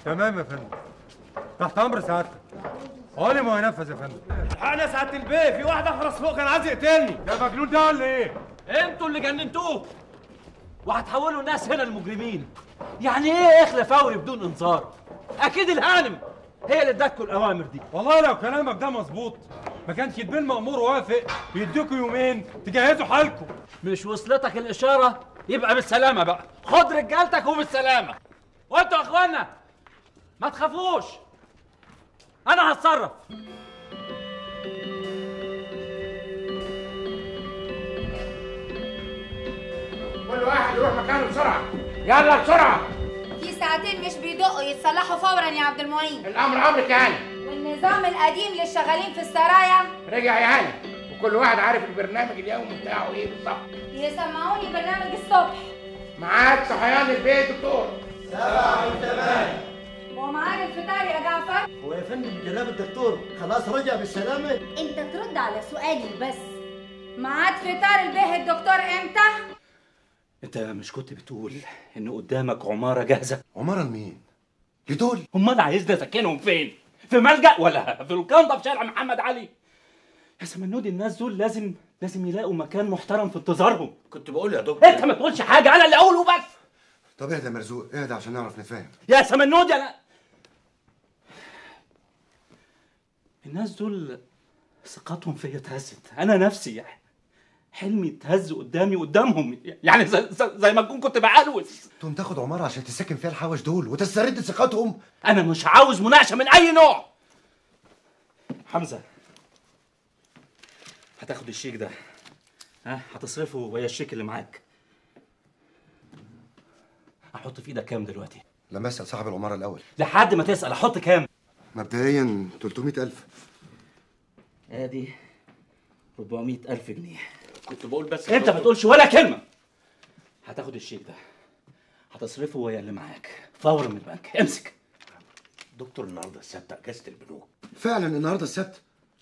تمام يا فندم تحت امر سعادتك قولي ما ينفذ يا فندم انا سعاده البيه في واحد اخرس فوق كان عايز يقتلني ده مجنون ده ولا ايه؟ انتوا اللي جننتوه وهتحولوا الناس هنا لمجرمين يعني ايه اخلى فوري بدون انذار اكيد الهانم هي اللي ادتكم الاوامر دي والله لو كلامك ده مظبوط ما كانش يتبين المأمور وافق يديكوا يومين تجهزوا حالكم مش وصلتك الاشاره يبقى بالسلامه بقى خد رجالتك وبالسلامه وانتوا يا اخوانا ما تخافوش انا هتصرف كل واحد يروح مكانه بسرعه يلا بسرعه في ساعتين مش بيدقوا يتصلحوا فورا يا عبد المعين الامر امرك يا هاني والنظام القديم للشغالين في السرايا رجع يا هاني وكل واحد عارف البرنامج اليومي بتاعه ايه بالظبط يسمعوني برنامج الصبح معاك صحيان البيت دكتور ومعاد الفطار يا جعفر هو يا فندم جناب الدكتور خلاص رجع بالسلامة انت ترد على سؤالي بس ميعاد فطار البيه الدكتور امتى انت مش كنت بتقول ان قدامك عماره جاهزه عمارة لمين؟ لدول امال عايزني اسكنهم فين في ملجأ ولا في الكنطه في شارع محمد علي يا سمنودي الناس دول لازم لازم يلاقوا مكان محترم في انتظارهم كنت بقول يا دكتور انت ما تقولش حاجه انا اللي اقوله بس طب اهدى يا مرزوق اهدى عشان نعرف نتفاهم يا سمنودي انا الناس دول ثقتهم فيا اتهزت انا نفسي يعني حلمي اتهز قدامي قدامهم يعني زي, زي, زي ما اكون كنت بعلوس تقوم تاخد عمارة عشان تسكن فيها الحوش دول وتسترد ثقتهم انا مش عاوز مناقشه من اي نوع حمزه هتاخد الشيك ده ها هتصرفه ويا الشيك اللي معاك احط في ايدك كام دلوقتي لما اسال صاحب العمارة الأول لحد ما تسال احط كام مبدئيا 300000 ادي 400 الف جنيه كنت بقول بس انت ما تقولش ولا كلمه هتاخد الشيك ده هتصرفه ويا اللي معاك فورا من البنك امسك دكتور النهارده السبت اجازه البنوك فعلا النهارده السبت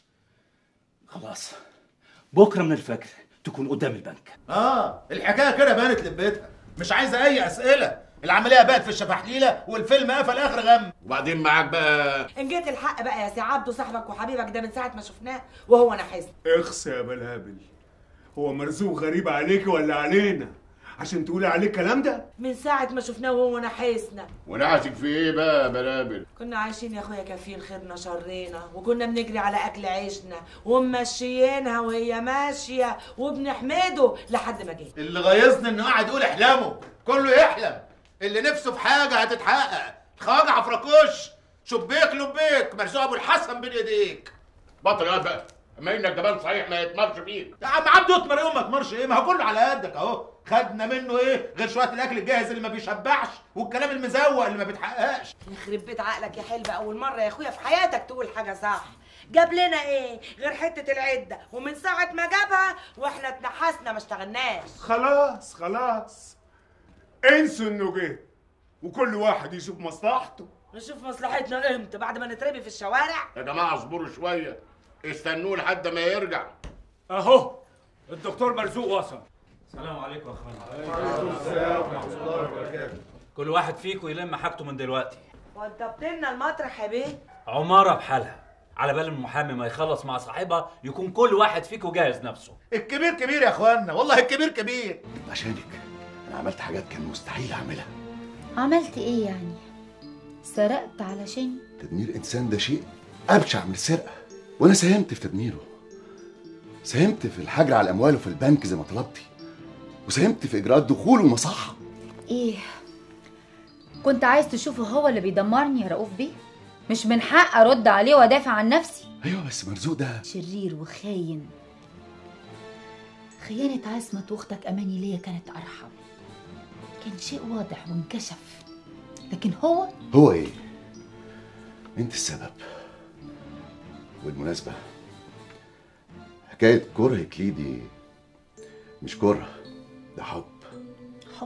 خلاص بكره من الفجر تكون قدام البنك اه الحكايه كده بانت لبيتها مش عايزه اي اسئله العمليه بقت في الشفاحليله والفيلم قفل اخر غم وبعدين معاك بقى ان جيت الحق بقى يا سي عبده صاحبك وحبيبك ده من ساعه ما شفناه وهو نحس اخس يا بلهبل هو مرزوق غريب عليك ولا علينا عشان تقولي عليه الكلام ده من ساعه ما شفناه وهو نحسنا ونعتك في ايه بقى يا بلابل كنا عايشين يا اخويا كافيين خيرنا شرينا وكنا بنجري على اكل عيشنا وممشيينها وهي ماشيه وبنحمده لحد ما جه اللي غيظني انه قاعد يقول احلامه كله يحلم اللي نفسه في حاجه هتتحقق خواجه عفركوش شبيك لبيك مرزوق ابو الحسن بين ايديك بطل يا بقى اما انك جبان صحيح ما يتمرش فيك يا عم عبده يطمر يوم ما تمرش ايه ما هو كله على قدك اهو خدنا منه ايه غير شويه الاكل الجاهز اللي ما بيشبعش والكلام المزوق اللي ما بيتحققش يخرب بيت عقلك يا حلبة اول مره يا اخويا في حياتك تقول حاجه صح جاب لنا ايه غير حته العده ومن ساعه ما جابها واحنا اتنحسنا ما اشتغلناش خلاص خلاص انسوا انه جه وكل واحد يشوف مصلحته نشوف مصلحتنا امتى بعد ما نترمي في الشوارع يا جماعه اصبروا شويه استنوه لحد ما يرجع اهو الدكتور مرزوق وصل السلام عليكم يا اخوانا كل واحد فيكم يلم حاجته من دلوقتي وضبط لنا المطرح يا بيه عماره بحالها على بال المحامي ما يخلص مع صاحبها يكون كل واحد فيكم جاهز نفسه الكبير كبير يا اخوانا والله الكبير كبير عشانك انا عملت حاجات كان مستحيل اعملها عملت ايه يعني سرقت علشان تدمير انسان ده شيء ابشع من السرقه وانا ساهمت في تدميره ساهمت في الحجر على امواله في البنك زي ما طلبتي وساهمت في اجراءات دخوله المصحه ايه كنت عايز تشوفه هو اللي بيدمرني يا رؤوف بيه مش من حق ارد عليه وادافع عن نفسي ايوه بس مرزوق ده شرير وخاين خيانة عصمة واختك أماني ليا كانت أرحم كان شيء واضح وانكشف لكن هو هو ايه انت السبب والمناسبه حكايه كرهك ليه دي مش كره ده حب حب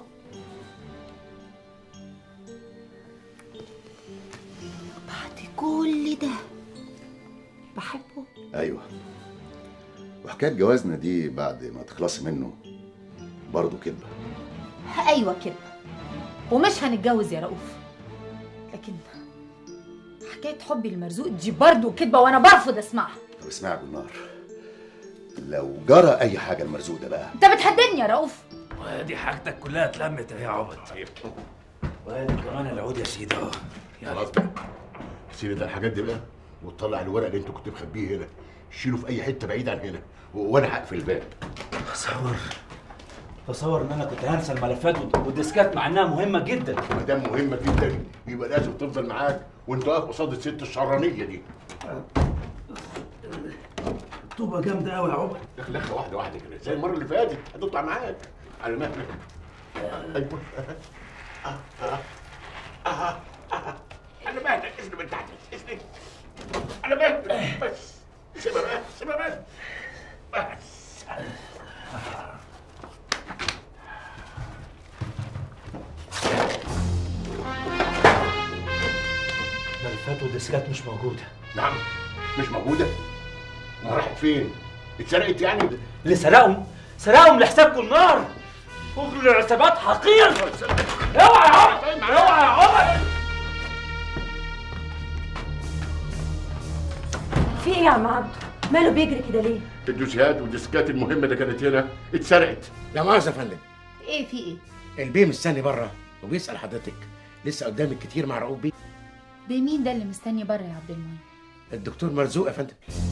بعد كل ده بحبه ايوه وحكايه جوازنا دي بعد ما تخلصي منه برضه كدبه أيوة كده ومش هنتجوز يا رؤوف لكن حكايه حبي المرزوق دي برضه كدبه وانا برفض اسمعها طب اسمعي يا بالنار لو جرى اي حاجه المرزوق ده بقى انت بتهددني يا رؤوف وادي حاجتك كلها اتلمت يا عبد وادي كمان العود يا سيدي اهو خلاص بقى سيب ده الحاجات دي بقى وتطلع الورق اللي انت كنت مخبيه هنا شيله في اي حته بعيد عن هنا و- وانا هقفل الباب تصور تصور ان انا كنت هنسى الملفات والد- والديسكات مع انها مهمه جدا ما دام مهمه جدا يبقى لازم تفضل معاك وانت واقف قصاد الست الشرانيه دي طوبه جامده قوي يا عمر دخل دخله واحده واحده كده زي المره اللي فاتت هتطلع معاك على مهلك ايوه على مهلك اسند من تحت اسند على مهلك بس سيبها بقى سيبها بقى بس ملفات والديسكات مش موجوده نعم مش موجوده ما راحت فين اتسرقت يعني اللي سرقهم سرقهم لحساب جولنار شغل حسابات حقير اوعى يا عمر اوعى يا عمر في ايه يا عم عبده؟ ماله بيجري كده ليه؟ الدوسيات والديسكات المهمه اللي كانت هنا اتسرقت لا مؤاخذه يا فندم ايه في ايه البيه مستني بره وبيسال حضرتك لسه قدامك كتير مع رؤوف بيه بمين ده اللي مستني بره يا عبد المعين الدكتور مرزوق يا فندم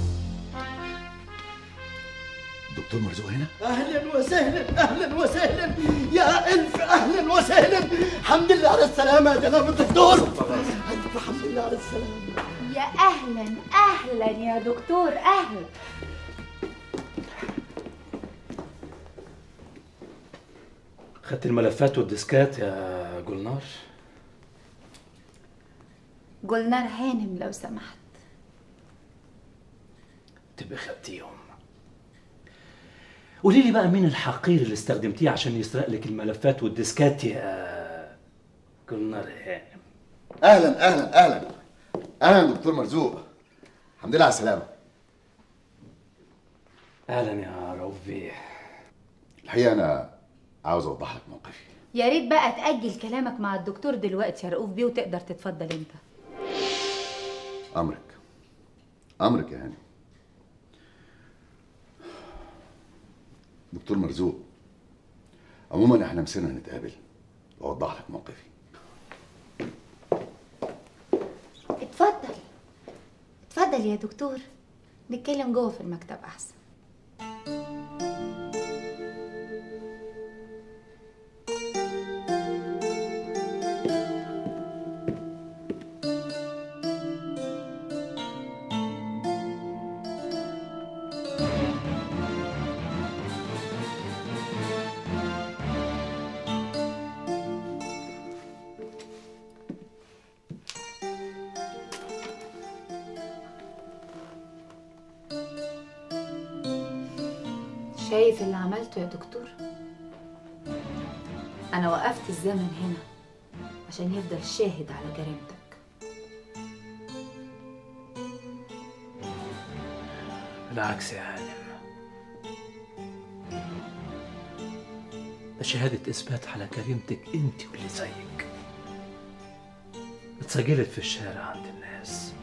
دكتور مرزوق هنا اهلا وسهلا اهلا وسهلا يا الف اهلا وسهلا الحمد لله على السلامه يا جناب الدكتور الف الحمد لله على السلامه يا اهلا اهلا يا دكتور اهلا خدت الملفات والديسكات يا جولنار جولنار هانم لو سمحت تبقى خدتيهم قولي لي بقى مين الحقير اللي استخدمتيه عشان يسرق لك الملفات والديسكات يا جولنار هانم اهلا اهلا اهلا اهلا دكتور مرزوق الحمد لله على السلامه اهلا يا رؤوف بيه الحقيقه انا عاوز اوضح لك موقفي يا ريت بقى تأجل كلامك مع الدكتور دلوقتي يا رؤوف بيه وتقدر تتفضل انت امرك امرك يا هاني دكتور مرزوق عموما احنا مسيرنا نتقابل واوضح لك موقفي اتفضل اتفضل يا دكتور نتكلم جوه في المكتب احسن شايف اللي عملته يا دكتور انا وقفت الزمن هنا عشان يفضل شاهد على جريمتك بالعكس يا هانم ده شهادة إثبات على جريمتك أنت واللي زيك اتسجلت في الشارع عند الناس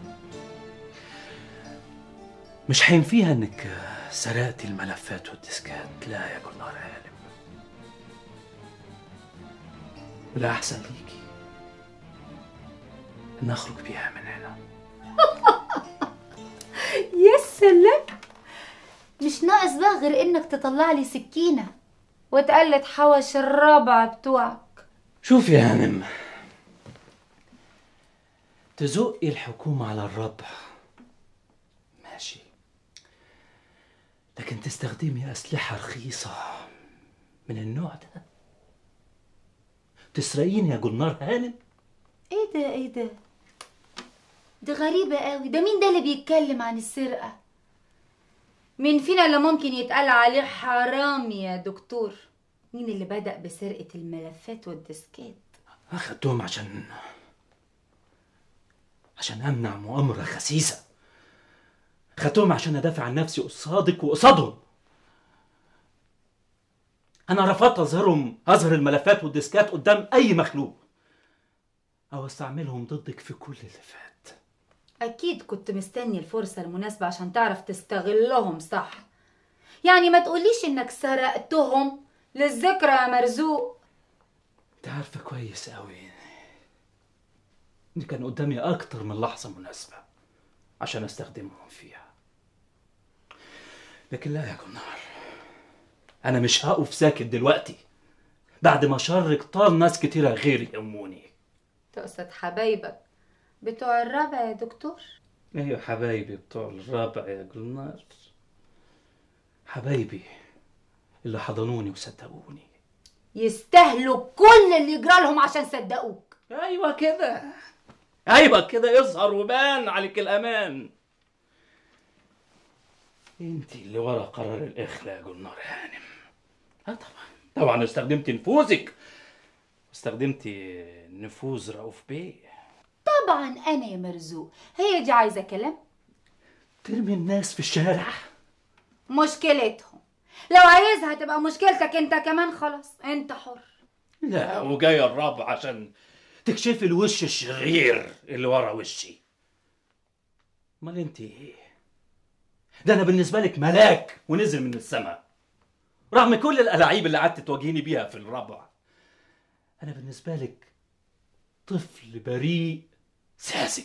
مش هينفيها إنك سرقتي الملفات والديسكات لا يا جولنار هانم والأحسن ليكي إن أخرج بيها من هنا يا سلام مش ناقص بقى غير انك تطلع لي سكينه وتقلد حوش الرابعه بتوعك شوف يا هانم تزقي الحكومة على الربع ماشي لكن تستخدمي أسلحة رخيصة من النوع ده تسرقيني يا جولنار هانم ايه ده ايه ده دي غريبة قوي ده مين ده اللي بيتكلم عن السرقة مين فينا اللي ممكن يتقال عليه حرامي يا دكتور مين اللي بدأ بسرقة الملفات والديسكات أخدتهم عشان عشان أمنع مؤامرة خسيسة أخدتهم عشان أدافع عن نفسي قصادك وقصادهم أنا رفضت أظهرهم أظهر الملفات والديسكات قدام أي مخلوق او استعملهم ضدك في كل اللي فات اكيد كنت مستني الفرصة المناسبة عشان تعرف تستغلهم صح يعني ما تقوليش انك سرقتهم للذكرى يا مرزوق انت عارفه كويس قوي ان كان قدامي اكتر من لحظه مناسبه عشان استخدمهم فيها لكن لا يا جنار انا مش هقف ساكت دلوقتي بعد ما شرك طال ناس كتيره غيري يهموني تقصد حبايبك بتوع الرابع يا دكتور ايوه حبايبي بتوع الرابع يا جلنار حبايبي اللي حضنوني وصدقوني يستاهلوا كل اللي يجرى لهم عشان صدقوك ايوه كده ايوه كده يظهر وبان عليك الامان انت اللي ورا قرار الاخلاء يا جلنار هانم اه طبعا طبعا استخدمت نفوذك واستخدمت نفوذ رؤوف بيه طبعا انا يا مرزوق هي دي عايزه كلام ترمي الناس في الشارع مشكلتهم لو عايزها تبقى مشكلتك انت كمان خلاص انت حر لا وجايه الرابع عشان تكشفي الوش الشرير اللي ورا وشي امال انت ايه ده انا بالنسبه لك ملاك ونزل من السماء رغم كل الالاعيب اللي قعدت تواجهيني بيها في الرابع انا بالنسبه لك طفل بريء ساذج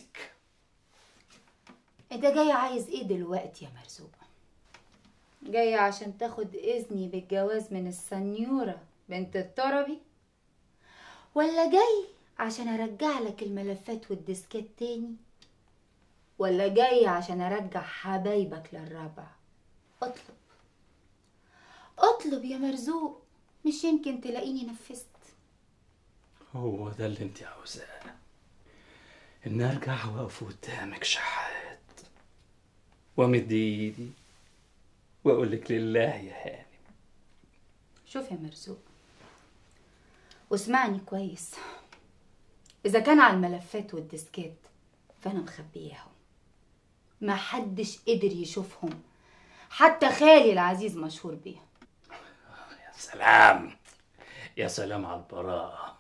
انت جاي عايز ايه دلوقتي يا مرزوق جاي عشان تاخد اذني بالجواز من السنيورة بنت الطربي ولا جاي عشان ارجع لك الملفات والديسكات تاني ولا جاي عشان ارجع حبايبك للرابع اطلب اطلب يا مرزوق مش يمكن تلاقيني نفذت هو ده اللي انت عاوزاه ان ارجع واقف قدامك شحات وامد ايدي واقول لك لله يا هاني شوف يا مرزوق واسمعني كويس اذا كان على الملفات والديسكات فانا مخبياهم ما حدش قدر يشوفهم حتى خالي العزيز مشهور بيهم يا سلام يا سلام على البراءة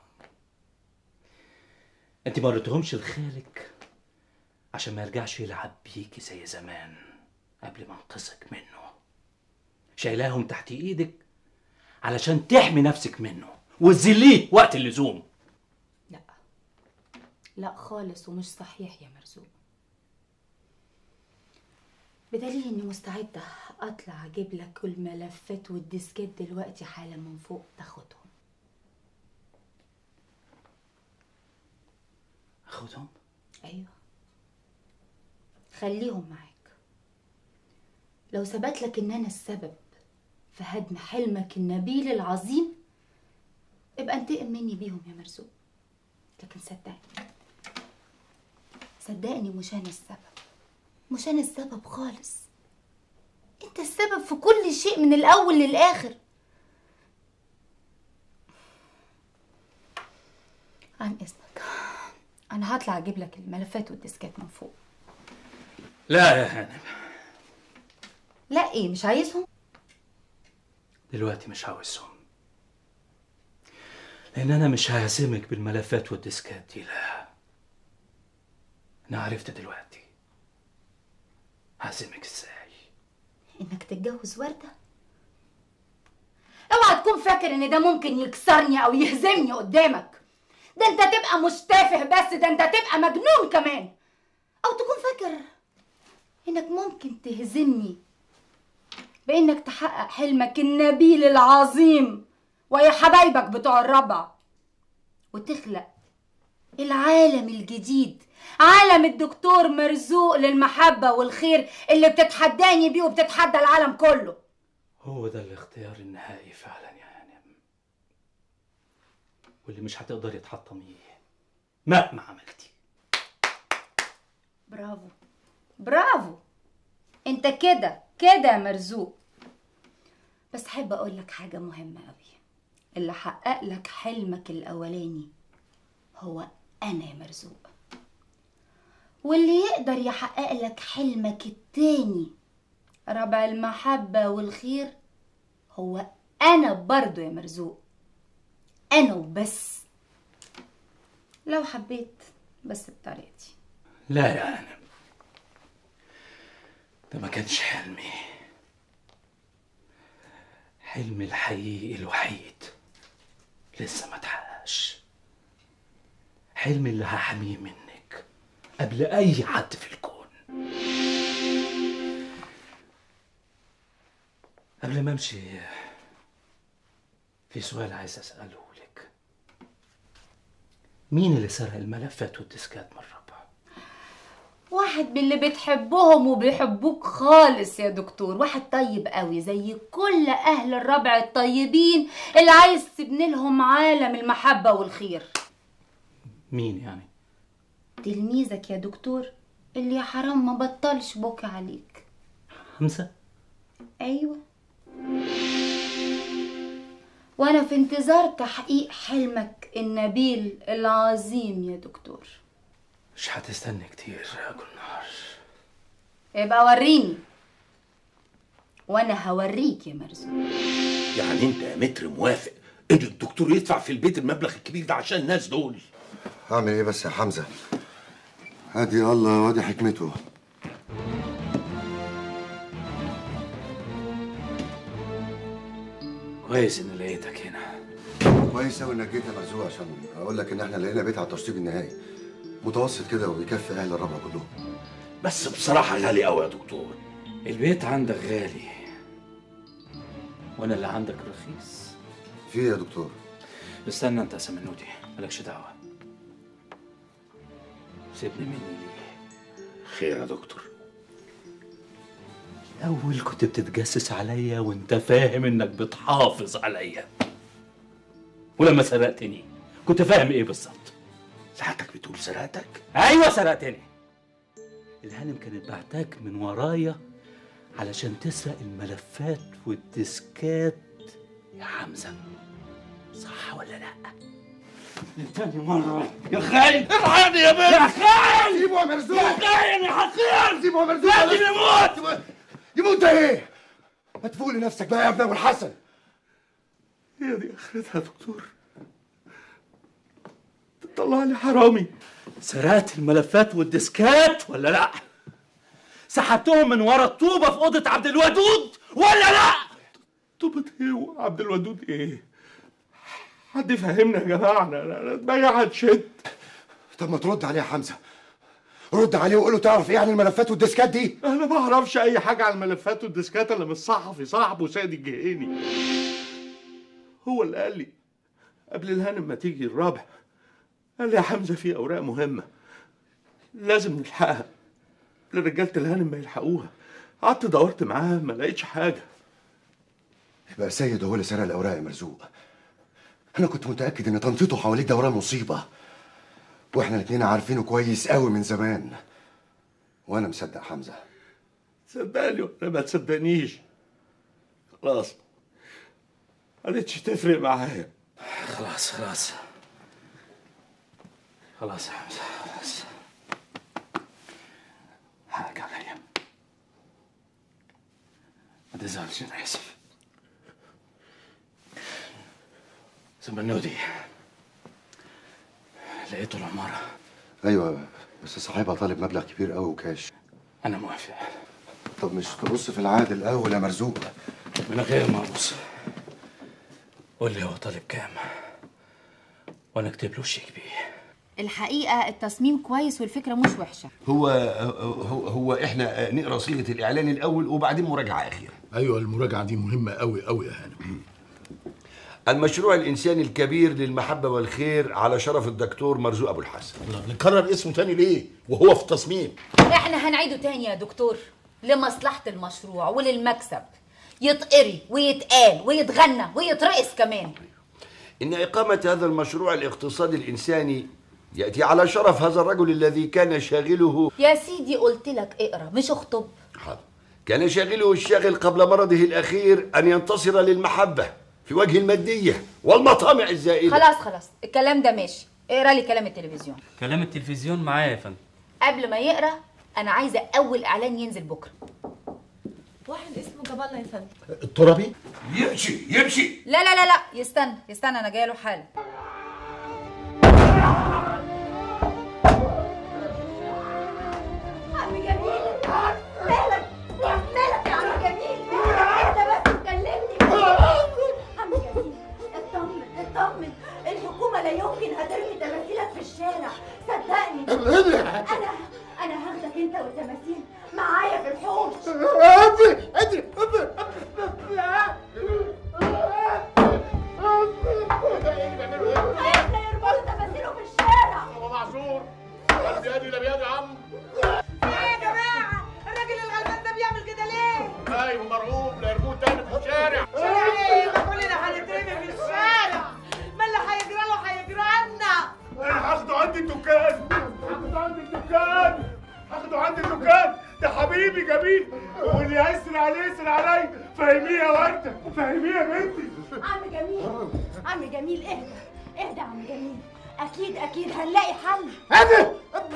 انت ما وريتهمش لخالك عشان ما يرجعش يلعب بيكي زي زمان قبل ما انقذك منه شايلاهم تحت ايدك علشان تحمي نفسك منه وتذليه وقت اللزوم لا خالص ومش صحيح يا مرزوق بدليل اني مستعدة اطلع اجيب لك الملفات والديسكات دلوقتي حالا من فوق تاخدهم اخدهم ايوه خليهم معاك لو ثبت لك ان انا السبب في هدم حلمك النبيل العظيم ابقى انتقم مني بيهم يا مرزوق لكن صدقني صدقني مش انا السبب مش انا السبب خالص انت السبب في كل شيء من الاول للاخر عن اذنك انا هطلع اجيب لك الملفات والديسكات من فوق لا يا هانم لا ايه مش عايزهم دلوقتي مش عاوزهم لان انا مش ههزمك بالملفات والديسكات دي لا انا عرفت دلوقتي ههزمك ازاي انك تتجوز وردة اوعى تكون فاكر ان ده ممكن يكسرني او يهزمني قدامك ده انت تبقى مش تافه بس ده انت تبقى مجنون كمان او تكون فاكر انك ممكن تهزمني بانك تحقق حلمك النبيل العظيم ويا حبايبك بتوع الربع وتخلق العالم الجديد عالم الدكتور مرزوق للمحبة والخير اللي بتتحداني بيه وبتتحدى العالم كله هو ده الاختيار النهائي فعلا يا هانم واللي مش هتقدري تحطميه مهما عملتي برافو برافو انت كده كده يا مرزوق بس حابة اقول لك حاجة مهمة قوي اللي حقق لك حلمك الاولاني هو انا يا مرزوق واللي يقدر يحقق لك حلمك التاني ربع المحبة والخير هو انا برضو يا مرزوق انا وبس لو حبيت بس بطريقتي لا يا هانم ده ما كانش حلمي حلمي الحقيقي الوحيد لسه ما اتحققش حلمي اللي هحميه منك قبل اي حد في الكون قبل ما امشي في سؤال عايز اساله لك مين اللي سرق الملفات والديسكات من الربع واحد من اللي بتحبهم وبيحبوك خالص يا دكتور واحد طيب قوي زي كل اهل الربع الطيبين اللي عايز تبني لهم عالم المحبة والخير مين يعني تلميذك يا دكتور اللي يا حرام ما بطلش بكى عليك حمزه ايوه وانا في انتظار تحقيق حلمك النبيل العظيم يا دكتور مش هتستنى كتير يا جنار يبقى وريني وانا هوريك يا مرزوق يعني انت يا متر موافق ان الدكتور يدفع في البيت المبلغ الكبير ده عشان الناس دول هعمل ايه بس يا حمزه ادي الله وادي حكمته كويس اني لقيتك هنا كويس قوي انك جيت يا مرزوق عشان اقول لك ان احنا لقينا بيت على التشطيب النهائي متوسط كده وبيكفي اهل الربع كلهم بس بصراحه غالي قوي يا دكتور البيت عندك غالي وانا اللي عندك رخيص في ايه يا دكتور استنى انت يا سمنودي مالكش دعوه سيبني مني ليه خير يا دكتور الاول كنت بتتجسس عليا وانت فاهم انك بتحافظ عليا ولما سرقتني كنت فاهم ايه بالظبط ساعتك بتقول سرقتك ايوه سرقتني الهانم كانت بعتاك من ورايا علشان تسرق الملفات والديسكات يا حمزه صح ولا لا تاني مرة يا خاين الحقني يا بنت يا خاين سيبه يا مرزوق يا خاين يا حقير سيبه يا مرزوق لازم يموت يموت ده ايه؟ ما تفوق لنفسك بقى يا ابن ابو الحسن هي دي اخرتها يا دكتور تطلع لي حرامي سرقت الملفات والديسكات ولا لا؟ سحبتهم من ورا الطوبة في أوضة عبد الودود ولا لا؟ طوبة ايه وعبد الودود ايه؟ حد يفهمنا يا جماعه انا أنا- أنا دماغي هتشد طب ما ترد عليه يا حمزه رد عليه وقول له تعرف ايه عن الملفات والديسكات دي انا ما اعرفش اي حاجه عن الملفات والديسكات الا من الصحفي صاحبه سيد الجهيني هو اللي قال لي قبل الهانم ما تيجي الرابع قال لي يا حمزه في اوراق مهمه لازم نلحقها لرجاله الهانم ما يلحقوها قعدت دورت معاه ما لقيتش حاجه يبقى سيد هو اللي سرق الاوراق يا مرزوق انا كنت متاكد ان تنطيطه حواليك ده وراه مصيبه واحنا الاتنين عارفينه كويس قوي من زمان وانا مصدق حمزه صدقني ولا ما تصدقنيش خلاص ما قالتش تفرق معايا خلاص خلاص خلاص يا حمزة خلاص حقك عليا ما تزعلش أنا آسف سمنودي لقيته العمارة ايوه بس صاحبها طالب مبلغ كبير قوي وكاش أنا موافق طب مش تبص في العقد الاول يا مرزوق من غير ما أبص قول لي هو طالب كام وأنا أكتب له شيك بيه الحقيقة التصميم كويس والفكرة مش وحشة هو هو, هو احنا نقرا صيغه الاعلان الاول وبعدين مراجعه اخيره ايوه المراجعه دي مهمه قوي قوي يا هانم المشروع الانساني الكبير للمحبه والخير على شرف الدكتور مرزوق ابو الحسن نكرر اسمه تاني ليه وهو في التصميم احنا هنعيده تاني يا دكتور لمصلحة المشروع وللمكسب يتقري ويتقال ويتغنى ويترقص كمان ان اقامه هذا المشروع الاقتصادي الانساني ياتي على شرف هذا الرجل الذي كان شاغله يا سيدي قلت لك اقرا مش اخطب كان شاغله الشاغل قبل مرضه الاخير ان ينتصر للمحبه في وجه الماديه والمطامع الزائده خلاص خلاص الكلام ده ماشي اقرا لي كلام التلفزيون كلام التلفزيون معايا يا فندم قبل ما يقرا انا عايزه اول اعلان ينزل بكره واحد اسمه جبالة يا فندم الترابي يمشي يمشي لا لا لا لا يستنى يستنى انا جايه له حالا الشارع صدقني انا انا هاخدك انت والتماثيل معايا في الحوش ادري ادري احنا يربطوا تماثيله في الشارع هو معذور لا بيدي لا بيدي يا عم ايه يا جماعه الراجل الغلبان ده بيعمل كده ليه خايف ومرعوب لا يرموه تاني في الشارع شارع ايه ما كلنا هنترمي في الشارع ما اللي هيجرى له هيجرى لنا انا هاخده عندي الدكان هاخده عندي الدكان هاخده عندي الدكان ده حبيبي جميل واللي هيسر عليه يسر عليا فهميه يا ورده فهميه يا بنتي عم جميل عم جميل اهدى اهدى يا عم جميل اكيد اكيد هنلاقي حل ادري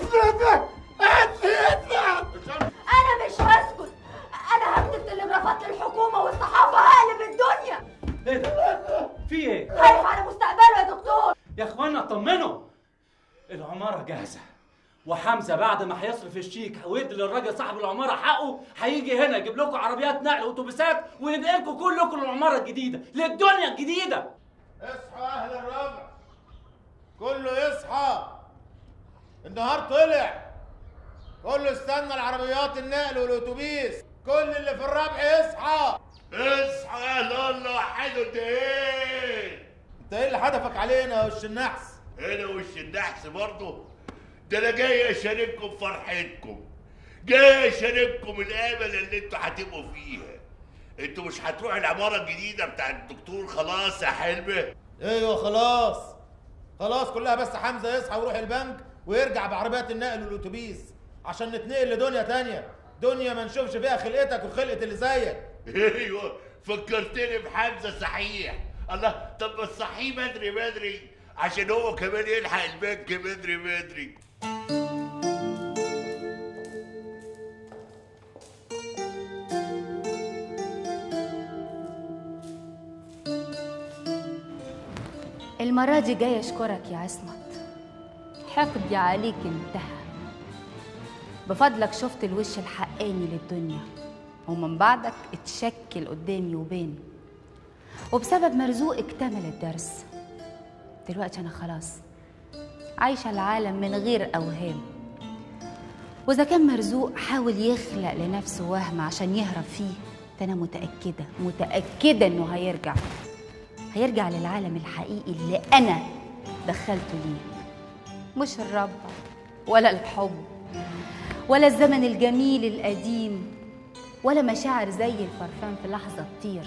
انا مش هسكت انا هكتب تلغرافات للحكومه والصحافه هقلب الدنيا ايه ده؟ في ايه؟ خايف على مستقبله يا دكتور يا اخوانا اطمنوا العمارة جاهزة وحمزة بعد ما هيصرف الشيك ويدي للراجل صاحب العمارة حقه هيجي هنا يجيب لكم عربيات نقل واتوبيسات وينقلكم كلكم للعمارة الجديدة للدنيا الجديدة اصحى اهل الربع كله يصحى النهار طلع كله استنى العربيات النقل والاتوبيس كل اللي في الربع يصحى اصحى يا الله وحدوا انت ايه انت ايه اللي حدفك علينا يا وش النحس انا وش النحس برضه ده انا جاي اشارككم فرحتكم جاي اشارككم الامل اللي انتوا هتبقوا فيها انتوا مش هتروحوا العماره الجديده بتاع الدكتور خلاص يا حلمي ايوه خلاص خلاص كلها بس حمزه يصحى ويروح البنك ويرجع بعربيات النقل والاتوبيس عشان نتنقل لدنيا تانية دنيا ما نشوفش فيها خلقتك وخلقه اللي زيك ايوه فكرتني بحمزه صحيح الله طب ما تصحيه بدري بدري عشان هو كمان يلحق البنك بدري بدري المرة دي جاي أشكرك يا عصمت حقدي عليك انتهى بفضلك شفت الوش الحقاني للدنيا ومن بعدك اتشكل قدامي وبين وبسبب مرزوق اكتمل الدرس دلوقتي أنا خلاص عايشة العالم من غير أوهام وإذا كان مرزوق حاول يخلق لنفسه وهم عشان يهرب فيه فأنا متأكدة متأكدة إنه هيرجع هيرجع للعالم الحقيقي اللي أنا دخلته ليه مش الرب ولا الحب ولا الزمن الجميل القديم ولا مشاعر زي الفرفان في لحظة تطير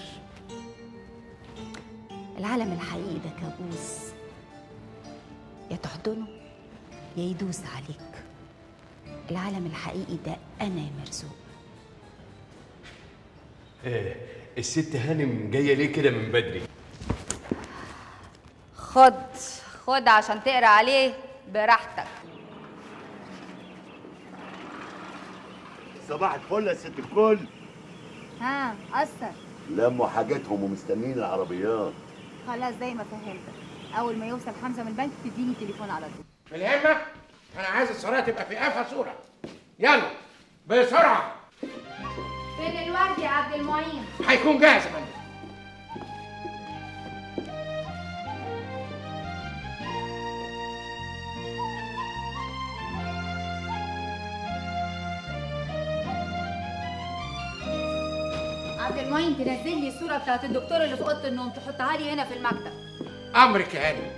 العالم الحقيقي ده كابوس يا تحضنه يا يدوس عليك العالم الحقيقي ده أنا يا مرزوق آه، الست هانم جايه ليه كده من بدري خد خد عشان تقرا عليه براحتك صباح الفل يا ست الكل ها أثر لموا حاجاتهم ومستنيين العربيات خلاص زي ما فهمتك أول ما يوصل حمزة من البنك تديني تليفون على طول في الهمة أنا عايز الصورة تبقى في قفا صورة يلا بسرعة فين الورد يا عبد المعين هيكون جاهز يا فندم عبد المعين تنزل لي الصورة بتاعت الدكتور اللي في أوضة النوم تحطها لي هنا في المكتب أمرك يا هاني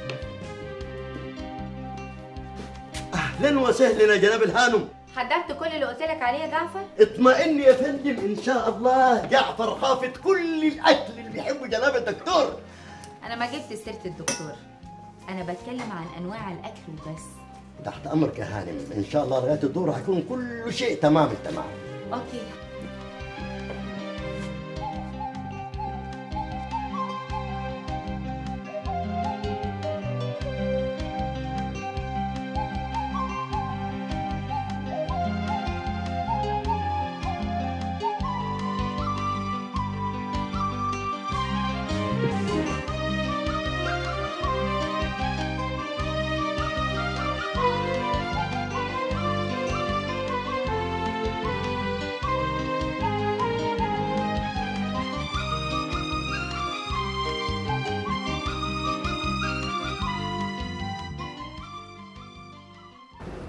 اهلا وسهلا يا جناب الهانم حضرت كل اللي قلت لك عليه يا جعفر اطمئن يا فندم ان شاء الله جعفر حافظ كل الاكل اللي بيحبه جناب الدكتور أنا ما جبت سيرة الدكتور أنا بتكلم عن أنواع الأكل وبس تحت امرك يا هانم ان شاء الله لغايه الظهر هيكون كل شيء تمام التمام أوكي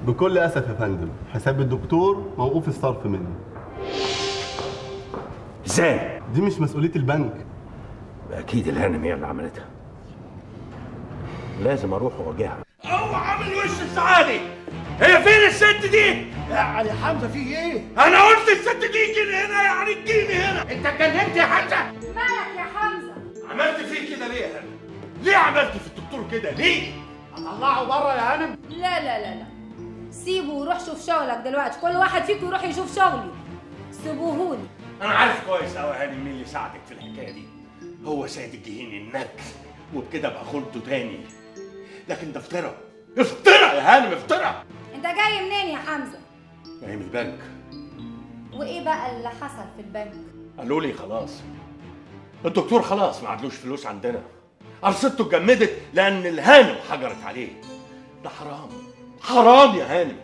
بكل اسف يا فندم حساب الدكتور موقوف الصرف منه ازاي؟ دي مش مسؤوليه البنك اكيد الهانم هي اللي عملتها لازم اروح واواجهها اوعى من وش السعادة هي فين الست دي؟ يا علي حمزه في ايه؟ انا قلت الست دي تجيني هنا يعني تجيني هنا انت اتجننت يا حمزه مالك يا حمزه عملت فيه كده ليه يا هانم؟ ليه عملت في الدكتور كده ليه؟ اطلعه بره يا هانم لا لا لا لا سيبه وروح شوف شغلك دلوقتي كل واحد فيكم يروح يشوف شغلي سيبوهولي انا عارف كويس قوي يا هانم مين اللي ساعدك في الحكايه دي هو سيد الجهيني النك وبكده ابقى خلته تاني لكن ده افترى افترى يا هانم افترى انت جاي منين يا حمزه جاي من البنك وايه بقى اللي حصل في البنك قالوا لي خلاص الدكتور خلاص ما عندوش فلوس عندنا ارصدته اتجمدت لان الهانم حجرت عليه ده حرام حرام يا هانم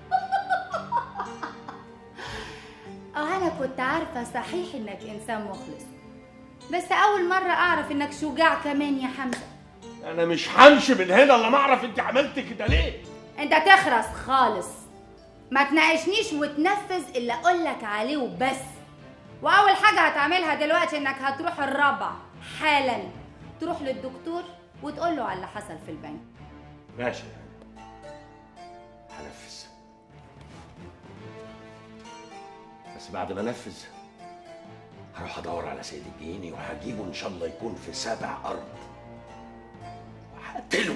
اه انا كنت عارفه صحيح انك انسان مخلص بس اول مره اعرف انك شجاع كمان يا حمزه انا مش همشي من هنا الا ما اعرف انت عملت كده ليه انت تخرس خالص ما تناقشنيش وتنفذ اللي اقولك عليه وبس واول حاجه هتعملها دلوقتي انك هتروح الرابع حالا تروح للدكتور وتقول له على اللي حصل في البنك ماشي هنفذ بس بعد ما انفذ هروح ادور على سيد الجهيني وهجيبه ان شاء الله يكون في سبع ارض وهقتله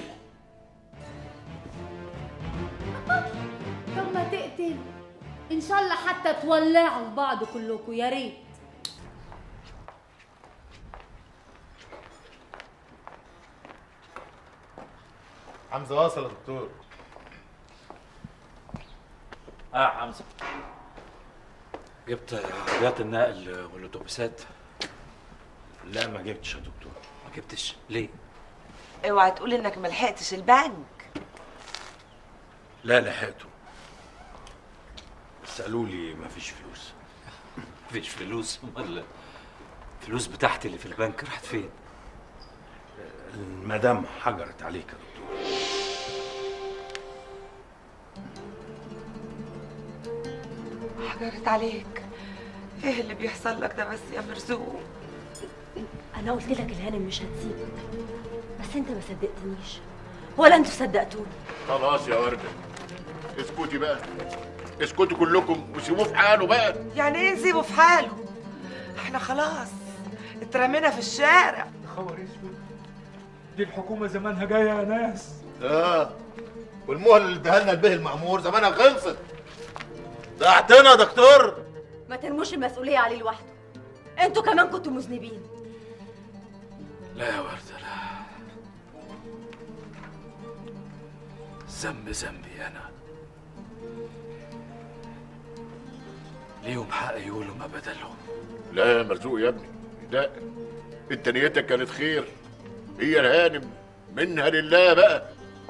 طب ما تقتل ان شاء الله حتى تولعوا في بعض كلكم يا ريت حمزه واصل يا دكتور اه حمزه جبت عربيات النقل والاتوبيسات لا ما جبتش يا دكتور ما جبتش ليه اوعى تقول انك ما لحقتش البنك لا لحقته بس قالوا لي ما فيش فلوس مفيش فلوس امال الفلوس بتاعتي اللي في البنك راحت فين المدام حجرت عليك يا دكتور حجرت عليك ايه اللي بيحصل لك ده بس يا مرزوق انا قلت لك الهانم مش هتسيبك بس انت ما صدقتنيش ولا انتوا صدقتوني خلاص يا ورده اسكتي بقى اسكتوا كلكم وسيبوه في حاله بقى يعني ايه نسيبه في حاله احنا خلاص اترمينا في الشارع خبر اسود دي الحكومه زمانها جايه يا ناس اه والمهله اللي اداها لنا البه المأمور زمانها خلصت ضيعتنا يا دكتور ما ترموش المسؤوليه عليه لوحده انتوا كمان كنتوا مذنبين لا يا وردة لا ذنب ذنبي أنا ليهم حق يقولوا ما بدلهم لا يا مرزوق يا ابني لا انت نيتك كانت خير هي الهانم منها لله بقى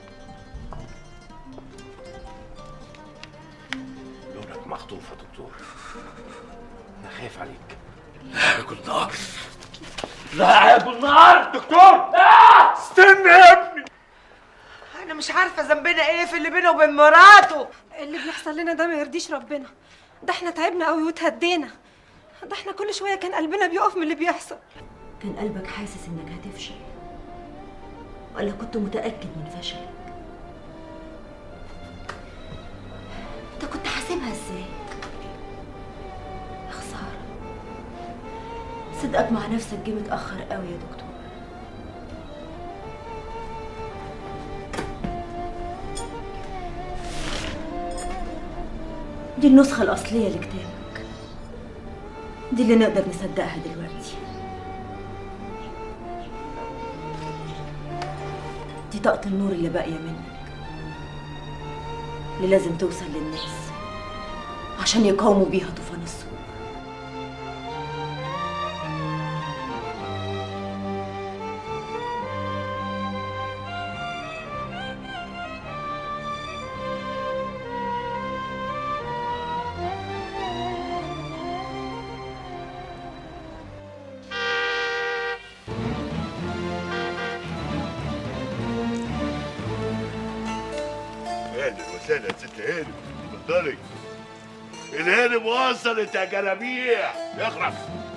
لونك مخطوف يا دكتور انا خايف عليك لا ياكل نار لا ياكل نار دكتور استنى يا ابني انا مش عارفه ذنبنا ايه في اللي بينه وبين مراته اللي بيحصل لنا ده ما يرضيش ربنا ده احنا تعبنا قوي وتهدينا ده احنا كل شويه كان قلبنا بيقف من اللي بيحصل كان قلبك حاسس انك هتفشل ولا كنت متاكد من فشلك انت كنت حاسبها ازاي يا خساره صدقك مع نفسك جه متاخر قوي يا دكتور دي النسخة الأصلية لكتابك دي اللي نقدر نصدقها دلوقتي دي طاقة النور اللي باقية منك اللي لازم توصل للناس عشان يقاوموا بيها طوفان السوق اهلا وسهلا يا ست هانم اتفضلي الهانم وصلت يا جلابيع اخرس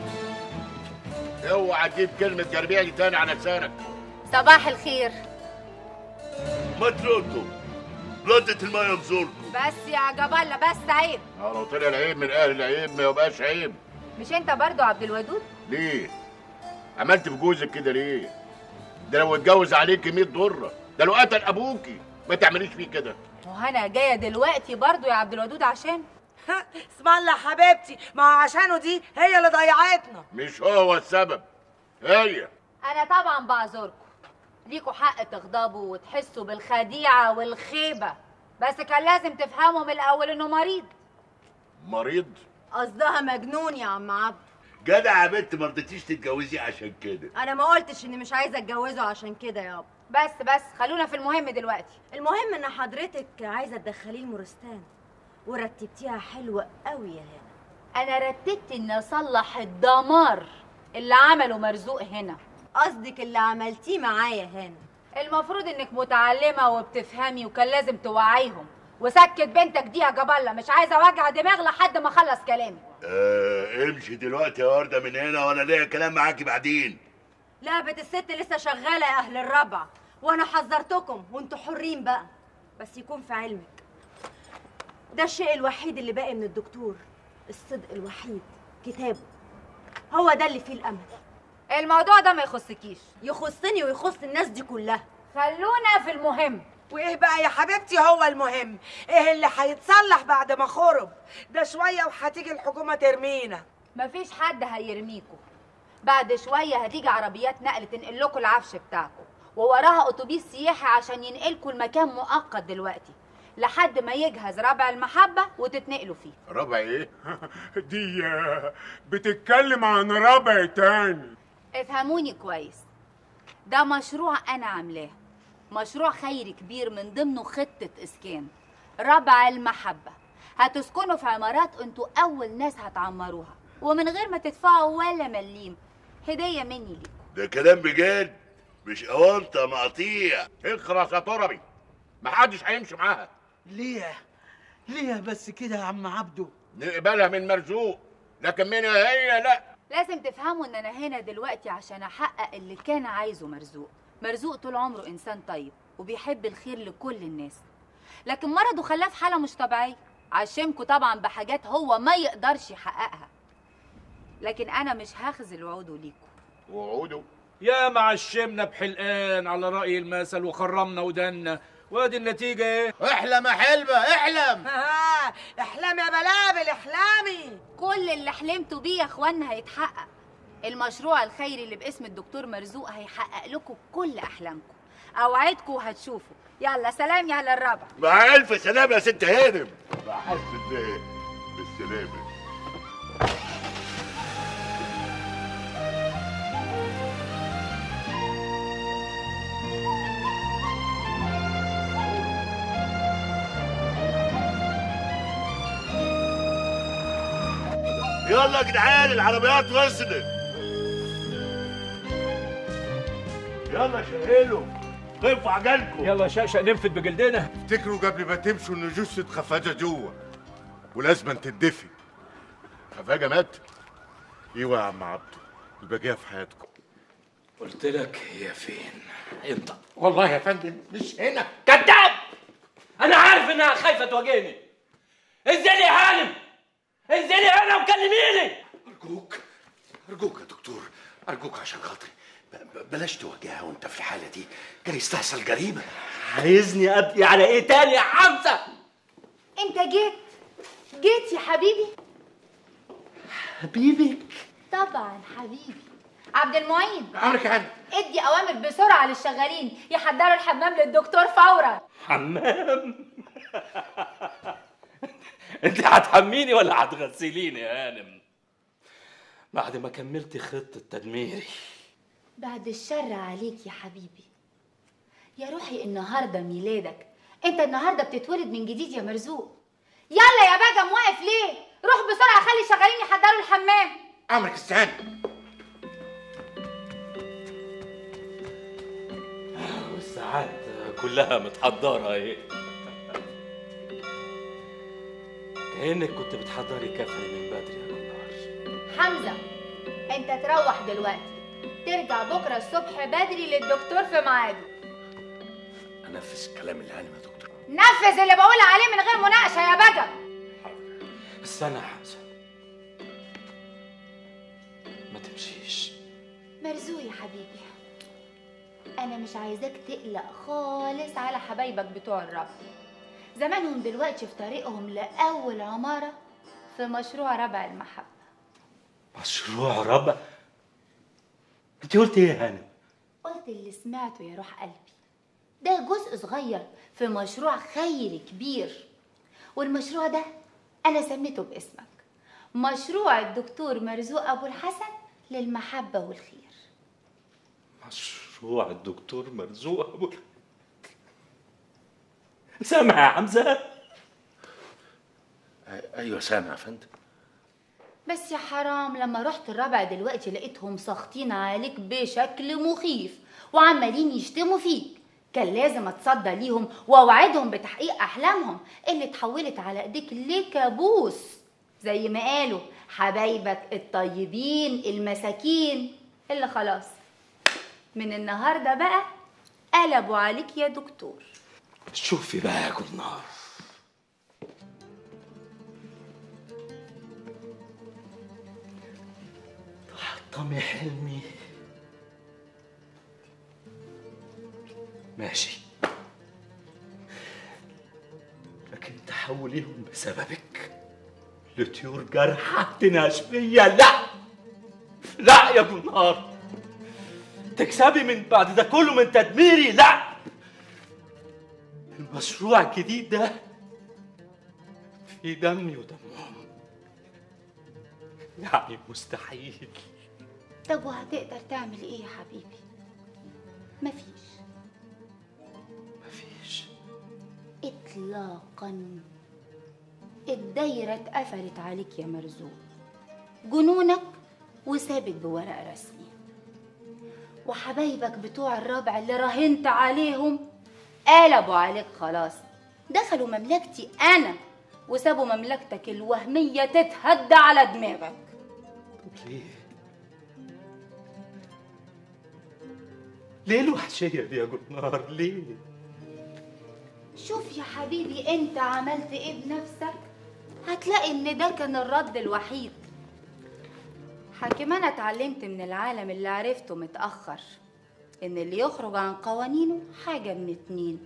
اوعى تجيب كلمة جربيع دي تاني على لسانك صباح الخير ما تردوا ردت المايه بزوركم بس يا جبلة بس عيب اه لو طلع العيب من اهل العيب ما يبقاش عيب مش انت برضو عبد الودود ليه عملت في جوزك كده ليه ده لو اتجوز عليكي 100 ضره ده لو قتل ابوكي ما تعمليش فيه كده وهنا جايه دلوقتي برضو يا عبد الودود عشان اسم الله يا حبيبتي ما هو عشانه دي هي اللي ضيعتنا مش هو السبب هي انا طبعا بعذركم ليكوا حق تغضبوا وتحسوا بالخديعه والخيبه بس كان لازم تفهموا من الاول انه مريض مريض قصدها مجنون يا عم عبد جدع يا بنت ما رضيتيش تتجوزي عشان كده انا ما قلتش اني مش عايزه اتجوزه عشان كده يابا بس بس خلونا في المهم دلوقتي المهم ان حضرتك عايزه تدخليه المورستان ورتبتيها حلوه قوي يا هنا انا رتبت اني اصلح الدمار اللي عمله مرزوق هنا قصدك اللي عملتيه معايا هنا المفروض انك متعلمه وبتفهمي وكان لازم توعيهم وسكت بنتك دي يا جبله مش عايزه وجع دماغ لحد ما اخلص كلامي آه امشي دلوقتي يا ورده من هنا وانا ليا كلام معاكي بعدين لعبة الست لسه شغالة يا أهل الربع وأنا حذرتكم وأنتوا حرين بقى بس يكون في علمك ده الشيء الوحيد اللي باقي من الدكتور الصدق الوحيد كتابه هو ده اللي فيه الأمل الموضوع ده ما يخصكيش يخصني ويخص الناس دي كلها خلونا في المهم وايه بقى يا حبيبتي هو المهم ايه اللي هيتصلح بعد ما خرب ده شويه وهتيجي الحكومه ترمينا مفيش حد هيرميكوا بعد شويه هتيجي عربيات نقل تنقل لكم العفش بتاعكم ووراها اتوبيس سياحي عشان ينقلكوا المكان مؤقت دلوقتي لحد ما يجهز ربع المحبه وتتنقلوا فيه ربع ايه دي بتتكلم عن ربع تاني افهموني كويس ده مشروع انا عاملاه مشروع خيري كبير من ضمنه خطة إسكان ربع المحبة هتسكنوا في عمارات انتوا أول ناس هتعمروها ومن غير ما تدفعوا ولا مليم هدية مني ليكم ده كلام بجد مش اونطه مقطيع اخرس يا تربي محدش هيمشي معاها ليه ليه بس كده يا عم عبده نقبلها من مرزوق لكن منها هي لا لازم تفهموا ان انا هنا دلوقتي عشان احقق اللي كان عايزه مرزوق مرزوق طول عمره انسان طيب وبيحب الخير لكل الناس لكن مرضه خلاه في حاله مش طبيعيه عشمكوا طبعا بحاجات هو ما يقدرش يحققها لكن انا مش هخذل وعوده ليكم وعوده يا معشمنا بحلقان على رأي المثل وخرمنا ودنا وادي النتيجة ايه؟ احلم يا حلبة احلم ها احلام يا بلابل احلامي كل اللي حلمتوا بيه يا اخوانا هيتحقق المشروع الخيري اللي باسم الدكتور مرزوق هيحقق لكم كل احلامكم اوعدكم وهتشوفوا يلا سلام يا اهل الربع مع الف سلامه يا ست هانم مع الف بالسلامه يلا يا جدعان العربيات وصلت يلا شغلوا خفوا عجلكم يلا شقشق ننفد بجلدنا افتكروا قبل ما تمشوا ان جثة خفاجة جوه ولازم تدفي خفاجة مات ايوه يا عم عبده البقية في حياتكم قلت لك هي فين انت والله يا فندم مش هنا كذاب انا عارف انها خايفه تواجهني انزلي يا هانم انزلي هنا وكلميني أرجوك أرجوك يا دكتور أرجوك عشان خاطري ب- ب- بلاش تواجهها وأنت في الحالة دي كان يستحصل جريمة عايزني ابكي على ايه تاني يا حمزه انت جيت جيت يا حبيبي حبيبي طبعا حبيبي عبد المعين عمرك يا هانم ادي اوامر بسرعه للشغالين يحضروا الحمام للدكتور فورا حمام انت هتحميني ولا هتغسليني يا هانم بعد ما كملت خطة تدميري بعد الشر عليك يا حبيبي يا روحي النهارده ميلادك انت النهارده بتتولد من جديد يا مرزوق يلا يا بجم واقف ليه روح بسرعه خلي الشغالين يحضروا الحمام عمرك استهان والساعات كلها متحضرة ايه كأنك كنت بتحضري كفني من بدري يا جنار حمزة انت تروح دلوقتي ترجع بكرة الصبح بدري للدكتور في ميعاده انفذ الكلام اللي هانم يا دكتور نفذ اللي بقول عليه من غير مناقشة يا بجا استنى يا حمزة ما تمشيش مرزوق يا حبيبي انا مش عايزاك تقلق خالص على حبايبك بتوع الرب زمانهم دلوقتي في طريقهم لاول عماره في مشروع ربع المحبه مشروع ربع انت قلت ايه يا هانم قلت اللي سمعته يا روح قلبي ده جزء صغير في مشروع خيري كبير والمشروع ده انا سميته باسمك مشروع الدكتور مرزوق ابو الحسن للمحبه والخير مشروع الدكتور مرزوق ابو سامع يا حمزة ايوه سامع يا فندم بس يا حرام لما رحت الرابع دلوقتي لقيتهم ساخطين عليك بشكل مخيف وعمالين يشتموا فيك كان لازم اتصدى ليهم واوعدهم بتحقيق احلامهم اللي اتحولت على ايديك لكابوس زي ما قالوا حبايبك الطيبين المساكين اللي خلاص من النهارده بقى قلبوا عليك يا دكتور شوفي بقى يا جنار تحطمي حلمي ماشي لكن تحوليهم بسببك لطيور جارحة تناش فيا لا لا يا جنار تكسبي من بعد ده كله من تدميري لا المشروع الجديد ده في دمي ودمهم يعني مستحيل طب وهتقدر تعمل ايه يا حبيبي مفيش مفيش اطلاقا الدايره اتقفلت عليك يا مرزوق جنونك وثابت بورق رسمي وحبايبك بتوع الربع اللي راهنت عليهم قلبوا عليك خلاص دخلوا مملكتي انا وسابوا مملكتك الوهميه تتهد على دماغك طب ليه ليه الوحشية دي يا جنار ليه شوف يا حبيبي انت عملت ايه بنفسك هتلاقي ان ده كان الرد الوحيد حكيم انا اتعلمت من العالم اللي عرفته متأخر ان اللي يخرج عن قوانينه حاجة من اتنين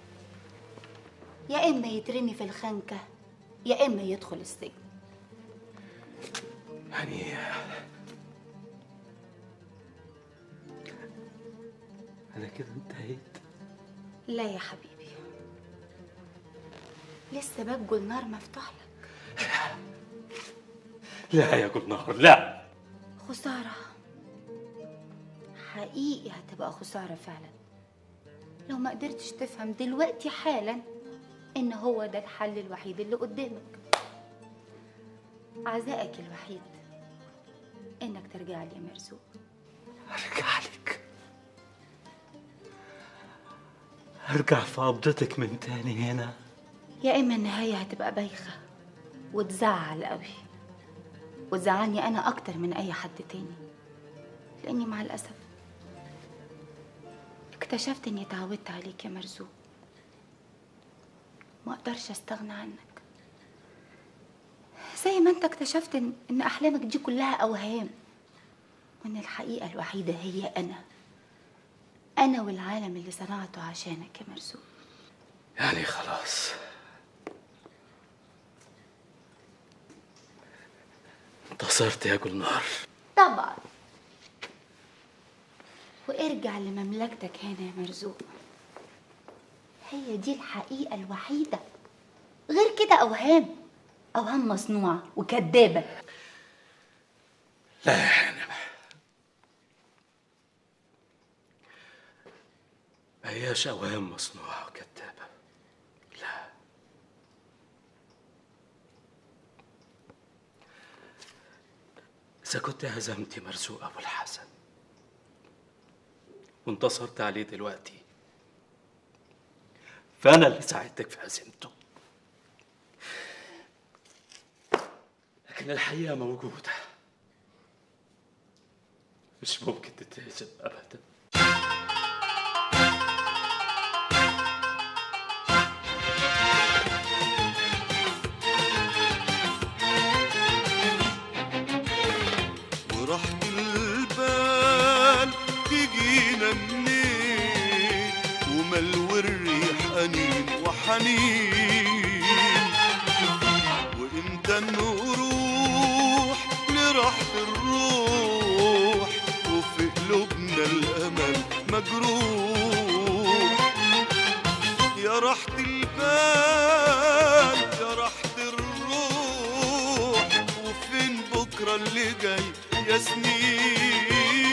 يا اما يترمي في الخنكة يا اما يدخل السجن يعني أنا كده انتهيت لا يا حبيبي لسه باب جولنار مفتوح لك لا يا جنار لا خسارة حقيقي هتبقى خسارة فعلا لو ما قدرتش تفهم دلوقتي حالا ان هو ده الحل الوحيد اللي قدامك عزائك الوحيد انك ترجع لي يا مرزوق ارجع لك ارجع في قبضتك من تاني هنا يا اما النهاية هتبقى بايخة وتزعل قوي وتزعلني انا اكتر من اي حد تاني لاني مع الاسف اكتشفت اني اتعودت عليك يا مرزوق ما اقدرش استغنى عنك زي ما انت اكتشفت ان, إن احلامك دي كلها اوهام وان الحقيقه الوحيده هي انا انا والعالم اللي صنعته عشانك يا مرزوق يعني خلاص انتصرت يا جلنار طبعا وارجع لمملكتك هنا يا مرزوق هي دي الحقيقة الوحيدة غير كده أوهام أوهام مصنوعة وكدابة لا يا هانم ما هياش أوهام مصنوعة وكذابة لا إذا كنت هزمت مرزوق أبو الحسن وانتصرت عليه دلوقتي فأنا اللي ساعدتك في هزيمته لكن الحقيقة موجودة مش ممكن تتهزم أبدا وراحة البال تجينا منين وملو الريح أنين وحنين وإمتى نروح لراحة الروح وفي قلوبنا الأمل مجروح يا راحة البال يا راحة الروح وفين بكرة اللي جاي يا سنين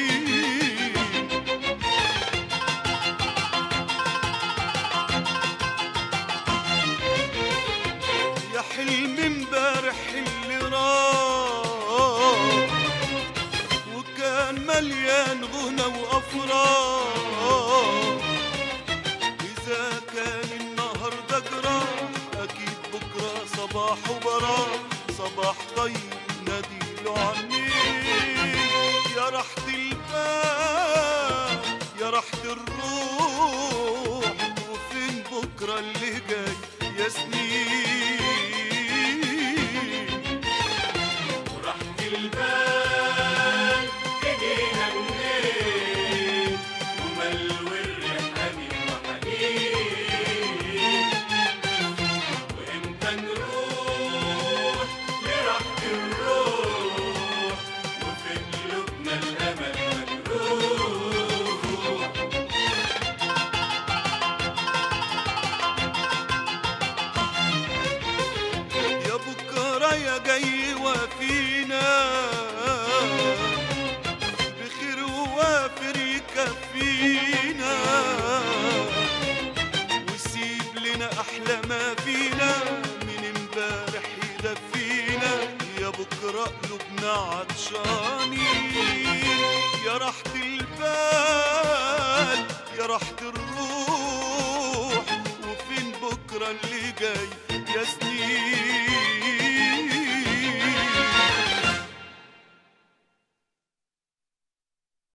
يا حلم امبارح اللي راح وكان مليان غنى وافراح اذا كان النهارده جراح اكيد بكره صباح وبراح صباح طيب ناديله عنين يا راحة البال يا راحة الروح وفين بكره اللي جاي يا سنين